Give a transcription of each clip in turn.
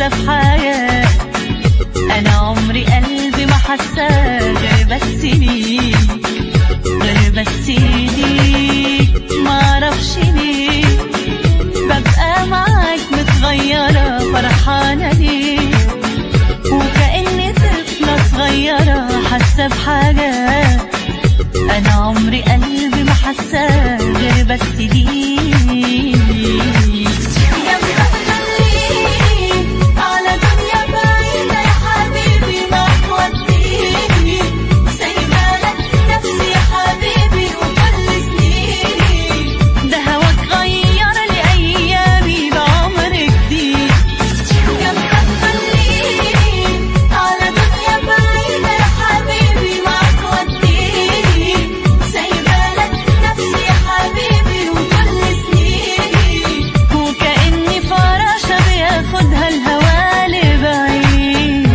حاسة بحاجة أنا عمري قلبي ما حاسة غير بس ليك غير بس ليك معرفش ليه ببقى معاك متغيرة فرحانة ليك وكأني طفلة صغيرة حاسة بحاجة أنا عمري قلبي ما حاسة غير بس ليك جنبك خليك على دنيا بعيدة يا حبيبي ما توديني سايبالك نفسي يا حبيبي وكل سنيني ده هواك غير لي أيامي بعمر جديد جنبك خليك على دنيا بعيدة يا حبيبي ما توديني سايبالك نفسي يا حبيبي وكل سنيني وكأني فراشة بياخدها الهوا لبعيد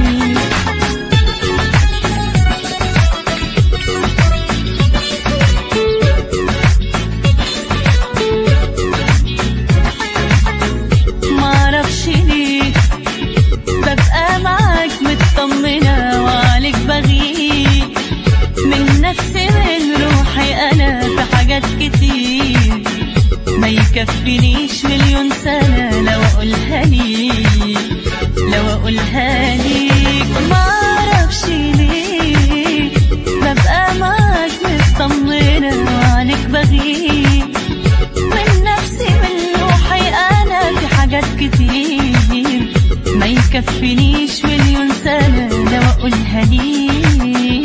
معرفش ليه ببقى معاك مطمنة وعليك بغيب من نفسي من روحي أنا في حاجات كتير ما يكفينيش مليون سنة لو أقولها ليك لو أقولها ليك معرفش ليه ببقى معاك مطمنة وعليك بغيب من نفسي من روحي أنا في حاجات كتير ما يكفينيش مليون سنة لو أقولها ليك